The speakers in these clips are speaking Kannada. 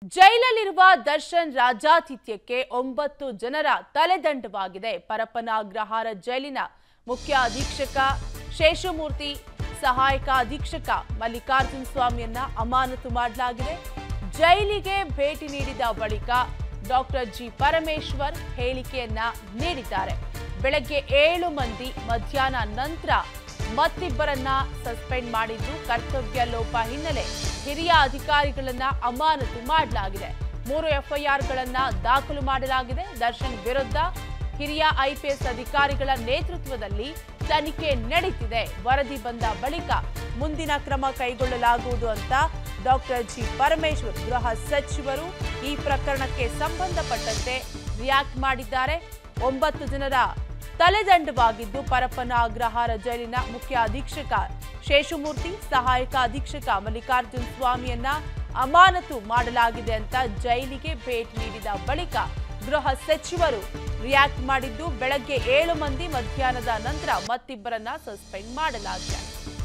ಜೈಲಲ್ಲಿರುವ ದರ್ಶನ್ ರಾಜಾತಿಥ್ಯಕ್ಕೆ ಒಂಬತ್ತು ಜನರ ತಲೆದಂಡವಾಗಿದೆ ಪರಪ್ಪನ ಅಗ್ರಹಾರ ಜೈಲಿನ ಮುಖ್ಯ ಅಧೀಕ್ಷಕ ಶೇಷಮೂರ್ತಿ ಸಹಾಯಕ ಅಧೀಕ್ಷಕ ಮಲ್ಲಿಕಾರ್ಜುನ್ ಸ್ವಾಮಿಯನ್ನ ಅಮಾನತು ಮಾಡಲಾಗಿದೆ ಜೈಲಿಗೆ ಭೇಟಿ ನೀಡಿದ ಬಳಿಕ ಡಾಕ್ಟರ್ ಜಿ ಪರಮೇಶ್ವರ್ ಹೇಳಿಕೆಯನ್ನ ನೀಡಿದ್ದಾರೆ ಬೆಳಗ್ಗೆ ಏಳು ಮಂದಿ ಮಧ್ಯಾಹ್ನ ನಂತರ ಮತ್ತಿಬ್ಬರನ್ನ ಸಸ್ಪೆಂಡ್ ಮಾಡಿದ್ದು ಕರ್ತವ್ಯ ಲೋಪ ಹಿನ್ನೆಲೆ ಹಿರಿಯ ಅಧಿಕಾರಿಗಳನ್ನ ಅಮಾನತು ಮಾಡಲಾಗಿದೆ ಮೂರು ಎಫ್ಐಆರ್ಗಳನ್ನ ದಾಖಲು ಮಾಡಲಾಗಿದೆ ದರ್ಶನ್ ವಿರುದ್ಧ ಹಿರಿಯ ಐಪಿಎಸ್ ಅಧಿಕಾರಿಗಳ ನೇತೃತ್ವದಲ್ಲಿ ತನಿಖೆ ನಡೀತಿದೆ ವರದಿ ಬಂದ ಬಳಿಕ ಮುಂದಿನ ಕ್ರಮ ಕೈಗೊಳ್ಳಲಾಗುವುದು ಅಂತ ಡಾಕ್ಟರ್ ಜಿ ಪರಮೇಶ್ವರ್ ಗೃಹ ಸಚಿವರು ಈ ಪ್ರಕರಣಕ್ಕೆ ಸಂಬಂಧಪಟ್ಟಂತೆ ರಿಯಾಕ್ಟ್ ಮಾಡಿದ್ದಾರೆ ಒಂಬತ್ತು ಜನರ ತಲೆದಂಡವಾಗಿದ್ದು ಪರಪ್ಪನ ಅಗ್ರಹಾರ ಜೈಲಿನ ಮುಖ್ಯ ಅಧೀಕ್ಷಕ ಶೇಷಮೂರ್ತಿ ಸಹಾಯಕ ಅಧೀಕ್ಷಕ ಮಲ್ಲಿಕಾರ್ಜುನ್ ಸ್ವಾಮಿಯನ್ನ ಅಮಾನತು ಮಾಡಲಾಗಿದೆ ಅಂತ ಜೈಲಿಗೆ ಭೇಟಿ ನೀಡಿದ ಬಳಿಕ ಗೃಹ ಸಚಿವರು ರಿಯಾಕ್ಟ್ ಮಾಡಿದ್ದು ಬೆಳಗ್ಗೆ ಏಳು ಮಂದಿ ಮಧ್ಯಾಹ್ನದ ನಂತರ ಮತ್ತಿಬ್ಬರನ್ನ ಸಸ್ಪೆಂಡ್ ಮಾಡಲಾಗಿದೆ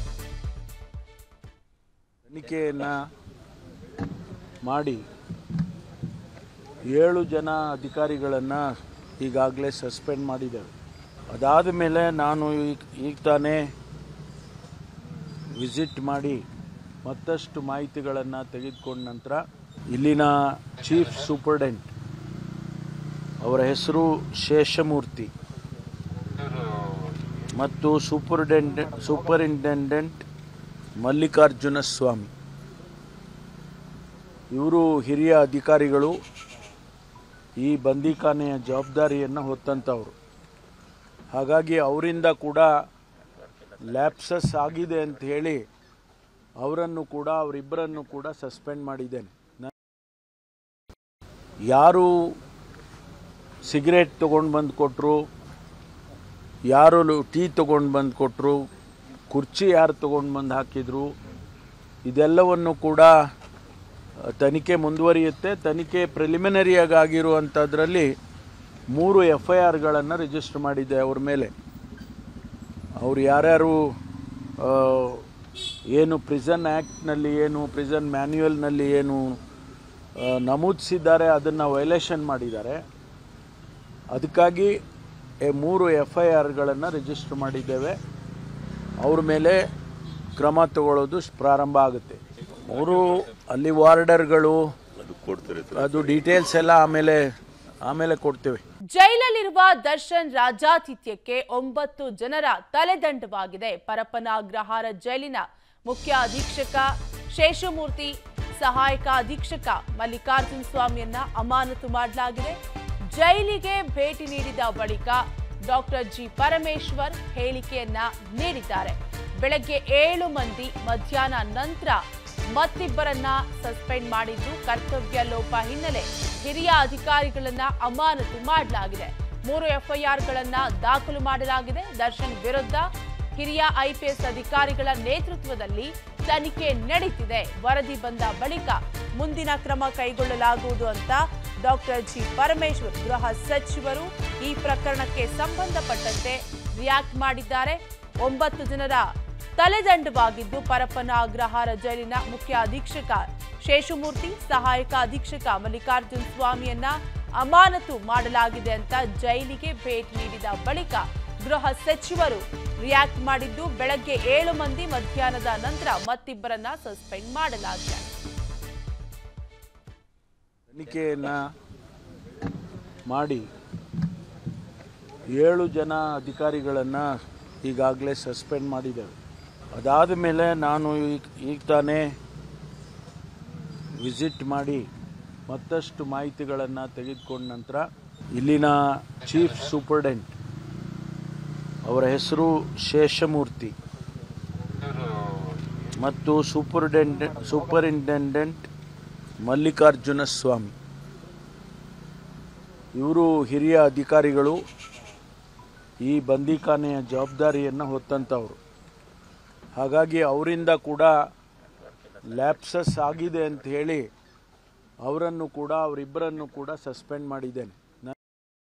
ತನಿಖೆಯನ್ನು ಮಾಡಿ ಏಳು ಜನ ಅಧಿಕಾರಿಗಳನ್ನು ಈಗಾಗಲೇ ಸಸ್ಪೆಂಡ್ ಮಾಡಿದ್ದೇವೆ ಅದಾದ ಮೇಲೆ ನಾನು ಈಗ ಈಗ ತಾನೇ ವಿಸಿಟ್ ಮಾಡಿ ಮತ್ತಷ್ಟು ಮಾಹಿತಿಗಳನ್ನು ತೆಗೆದುಕೊಂಡ ನಂತರ ಇಲ್ಲಿನ ಚೀಫ್ ಸೂಪರ್ಡೆಂಟ್ ಅವರ ಹೆಸರು ಶೇಷಮೂರ್ತಿ ಮತ್ತು ಸೂಪರ್ಡೆಂಟ್ ಸೂಪರಿಂಟೆಂಡೆಂಟ್ ಮಲ್ಲಿಕಾರ್ಜುನ ಸ್ವಾಮಿ ಇವರು ಹಿರಿಯ ಅಧಿಕಾರಿಗಳು ಈ ಬಂದಿಖಾನೆಯ ಜವಾಬ್ದಾರಿಯನ್ನು ಹೊತ್ತಂಥವ್ರು ಹಾಗಾಗಿ ಅವರಿಂದ ಕೂಡ ಲ್ಯಾಪ್ಸಸ್ ಆಗಿದೆ ಅಂತ ಹೇಳಿ ಅವರನ್ನು ಕೂಡ ಅವರಿಬ್ಬರನ್ನು ಕೂಡ ಸಸ್ಪೆಂಡ್ ಮಾಡಿದ್ದೇನೆ ನ- ಯಾರು ಸಿಗರೇಟ್ ತೊಗೊಂಡು ಬಂದು ಕೊಟ್ಟರು ಯಾರು ಲು- ಟೀ ತೊಗೊಂಡು ಬಂದು ಕೊಟ್ಟರು ಕುರ್ಚಿ ಯಾರು ತೊಗೊಂಡು ಬಂದು ಹಾಕಿದ್ರು ಇದೆಲ್ಲವನ್ನು ಕೂಡ ಅ, ತನಿಖೆ ಮುಂದುವರಿಯುತ್ತೆ ತನಿಖೆ ಪ್ರಿಲಿಮಿನರಿಯಾಗಿ ಆಗಿರುವಂಥದ್ರಲ್ಲಿ ಮೂರು ಎಫ್ ಐ ಆರ್ಗಳನ್ನು ರಿಜಿಸ್ಟರ್ ಮಾಡಿದೆ ಅವ್ರ ಮೇಲೆ ಅವ್ರು ಯಾರ್ಯಾರು ಆ, ಏನು ಪ್ರಿಸನ್ ಆ್ಯಕ್ಟ್ನಲ್ಲಿ ಏನು ಪ್ರಿಸನ್ ಮ್ಯಾನ್ಯುಯಲ್ನಲ್ಲಿ ಏನು ಆ, ನಮೂದಿಸಿದ್ದಾರೆ ಅದನ್ನು ವೈಲೇಷನ್ ಮಾಡಿದ್ದಾರೆ ಅದಕ್ಕಾಗಿ ಎ ಮೂರು ಎಫ್ ಐ ಆರ್ಗಳನ್ನು ರಿಜಿಸ್ಟರ್ ಮಾಡಿದ್ದೇವೆ ಅವ್ರ ಮೇಲೆ ಕ್ರಮ ತಗೊಳ್ಳೋದು ಸ್- ಪ್ರಾರಂಭ ಆಗುತ್ತೆ ಅವರು ಅಲ್ಲಿ ವಾರ್ಡರ್ಗಳು ಅದು ಡೀಟೇಲ್ಸ್ ಎಲ್ಲ ಆಮೇಲೆ ಆಮೇಲೆ ಕೊಡ್ತೇವೆ ಜೈಲಲ್ಲಿರುವ ದರ್ಶನ್ ರಾಜಾತಿಥ್ಯಕ್ಕೆ ಒಂಬತ್ತು ಜನರ ತಲೆದಂಡವಾಗಿದೆ ಪರಪ್ಪನ ಅಗ್ರಹಾರ ಜೈಲಿನ ಮುಖ್ಯ ಅಧೀಕ್ಷಕ ಶೇಷಮೂರ್ತಿ ಸಹಾಯಕ ಅಧೀಕ್ಷಕ ಮಲ್ಲಿಕಾರ್ಜುನ್ ಸ್ವಾಮಿಯನ್ನ ಅಮಾನತು ಮಾಡಲಾಗಿದೆ ಜೈಲಿಗೆ ಭೇಟಿ ನೀಡಿದ ಬಳಿಕ ಡಾಕ್ಟರ್ ಜಿ ಪರಮೇಶ್ವರ್ ಹೇಳಿಕೆಯನ್ನ ನೀಡಿದ್ದಾರೆ ಬೆಳಗ್ಗೆ ಏಳು ಮಂದಿ ಮಧ್ಯಾಹ್ನ ನಂತರ ಮತ್ತಿಬ್ಬರನ್ನ ಸಸ್ಪೆಂಡ್ ಮಾಡಿದ್ದು ಕರ್ತವ್ಯ ಲೋಪ ಹಿನ್ನೆಲೆ ಹಿರಿಯ ಅಧಿಕಾರಿಗಳನ್ನ ಅಮಾನತು ಮಾಡಲಾಗಿದೆ ಮೂರು ಎಫ್ಐಆರ್ಗಳನ್ನ ದಾಖಲು ಮಾಡಲಾಗಿದೆ ದರ್ಶನ್ ವಿರುದ್ಧ ಹಿರಿಯ ಐಪಿಎಸ್ ಅಧಿಕಾರಿಗಳ ನೇತೃತ್ವದಲ್ಲಿ ತನಿಖೆ ನಡೀತಿದೆ ವರದಿ ಬಂದ ಬಳಿಕ ಮುಂದಿನ ಕ್ರಮ ಕೈಗೊಳ್ಳಲಾಗುವುದು ಅಂತ ಡಾಕ್ಟರ್ ಜಿ ಪರಮೇಶ್ವರ್ ಗೃಹ ಸಚಿವರು ಈ ಪ್ರಕರಣಕ್ಕೆ ಸಂಬಂಧಪಟ್ಟಂತೆ ರಿಯಾಕ್ಟ್ ಮಾಡಿದ್ದಾರೆ ಒಂಬತ್ತು ಜನರ ತಲೆದಂಡವಾಗಿದ್ದು ಪರಪ್ಪನ ಅಗ್ರಹಾರ ಜೈಲಿನ ಮುಖ್ಯ ಅಧೀಕ್ಷಕ ಶೇಷಮೂರ್ತಿ ಸಹಾಯಕ ಅಧೀಕ್ಷಕ ಮಲ್ಲಿಕಾರ್ಜುನ್ ಸ್ವಾಮಿಯನ್ನ ಅಮಾನತು ಮಾಡಲಾಗಿದೆ ಅಂತ ಜೈಲಿಗೆ ಭೇಟಿ ನೀಡಿದ ಬಳಿಕ ಗೃಹ ಸಚಿವರು ರಿಯಾಕ್ಟ್ ಮಾಡಿದ್ದು ಬೆಳಗ್ಗೆ ಏಳು ಮಂದಿ ಮಧ್ಯಾಹ್ನದ ನಂತರ ಮತ್ತಿಬ್ಬರನ್ನ ಸಸ್ಪೆಂಡ್ ಮಾಡಲಾಗಿದೆ ತನಿಖೆಯನ್ನು ಮಾಡಿ ಏಳು ಜನ ಅಧಿಕಾರಿಗಳನ್ನು ಈಗಾಗಲೇ ಸಸ್ಪೆಂಡ್ ಮಾಡಿದ್ದೇವೆ ಅದಾದ ಮೇಲೆ ನಾನು ಈಗ ಈಗ ತಾನೇ ವಿಸಿಟ್ ಮಾಡಿ ಮತ್ತಷ್ಟು ಮಾಹಿತಿಗಳನ್ನು ತೆಗೆದುಕೊಂಡ ನಂತರ ಇಲ್ಲಿನ ಚೀಫ್ ಸೂಪರ್ಡೆಂಟ್ ಅವರ ಹೆಸರು ಶೇಷಮೂರ್ತಿ ಮತ್ತು ಸೂಪರ್ಡೆಂಟ್ ಸೂಪರಿಂಟೆಂಡೆಂಟ್ ಮಲ್ಲಿಕಾರ್ಜುನ ಸ್ವಾಮಿ ಇವರು ಹಿರಿಯ ಅಧಿಕಾರಿಗಳು ಈ ಬಂದಿಖಾನೆಯ ಜವಾಬ್ದಾರಿಯನ್ನು ಹೊತ್ತಂಥವ್ರು ಹಾಗಾಗಿ ಅವರಿಂದ ಕೂಡ ಲ್ಯಾಪ್ಸಸ್ ಆಗಿದೆ ಅಂತ ಹೇಳಿ ಅವರನ್ನು ಕೂಡ ಅವರಿಬ್ಬರನ್ನು ಕೂಡ ಸಸ್ಪೆಂಡ್ ಮಾಡಿದ್ದೇನೆ ನ-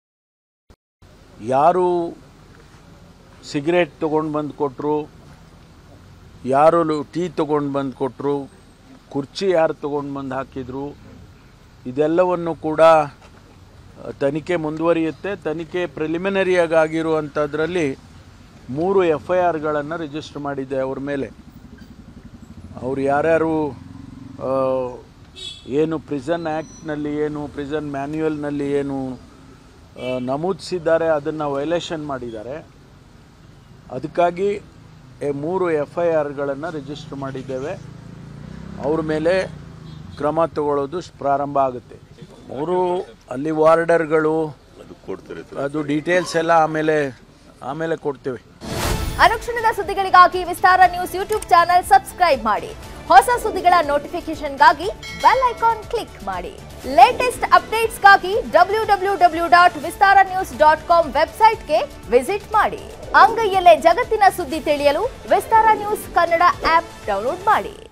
ಯಾರು ಸಿಗರೇಟ್ ತೊಗೊಂಡು ಬಂದು ಕೊಟ್ಟರು ಯಾರು ಲು- ಟೀ ತೊಗೊಂಡು ಬಂದು ಕೊಟ್ಟರು ಕುರ್ಚಿ ಯಾರು ತೊಗೊಂಡು ಬಂದು ಹಾಕಿದ್ರು ಇದೆಲ್ಲವನ್ನು ಕೂಡ ಆ, ತನಿಖೆ ಮುಂದುವರಿಯುತ್ತೆ ತನಿಖೆ ಪ್ರಿಲಿಮಿನರಿಯಾಗಿ ಆಗಿರುವಂಥದ್ರಲ್ಲಿ ಮೂರು ಎಫ್ ಐ ಆರ್ಗಳನ್ನು ರಿಜಿಸ್ಟರ್ ಮಾಡಿದ್ದೆ ಅವ್ರ ಮೇಲೆ ಅವ್ರು ಯಾರ್ಯಾರು ಆ, ಏನು ಪ್ರಿಸನ್ ಆ್ಯಕ್ಟ್ನಲ್ಲಿ ಏನು ಪ್ರಿಸನ್ ಮ್ಯಾನ್ಯುಯಲ್ನಲ್ಲಿ ಏನು ಆ, ನಮೂದಿಸಿದ್ದಾರೆ ಅದನ್ನು ವೈಲೇಷನ್ ಮಾಡಿದ್ದಾರೆ ಅದಕ್ಕಾಗಿ ಎ ಮೂರು ಎಫ್ ಐ ಆರ್ಗಳನ್ನು ರಿಜಿಸ್ಟರ್ ಮಾಡಿದ್ದೇವೆ ಅವ್ರ ಮೇಲೆ ಕ್ರಮ ತಗೊಳ್ಳೋದು ಸ್- ಪ್ರಾರಂಭ ಆಗುತ್ತೆ ಮೂರು ಅಲ್ಲಿ ವಾರ್ಡರ್ಗಳು ಅದು ಡೀಟೇಲ್ಸ್ ಎಲ್ಲ ಆಮೇಲೆ ಆಮೇಲೆ ಕೊಡ್ತೇವೆ ಅನುಕ್ಷಣದ ಸುದ್ದಿಗಳಿಗಾಗಿ Vistara news YouTube channel subscribe ಮಾಡಿ ಹೊಸ ಸುದ್ದಿಗಳ ನೋಟಿಫಿಕೇಶನ್ಗಾಗಿ ಬೆಲ್ ಐಕಾನ್ ಕ್ಲಿಕ್ ಮಾಡಿ ಲೇಟೆಸ್ಟ್ ಅಪ್ಡೇಟ್ಸ್ಗಾಗಿ W W W dot Vistara news dot com ವೆಬ್ಸೈಟ್ಗೆ ವಿಸಿಟ್ ಮಾಡಿ ಅಂಗೈಯಲ್ಲೇ ಜಗತ್ತಿನ ಸುದ್ದಿ ತಿಳಿಯಲು Vistara news Kannada app download ಮಾಡಿ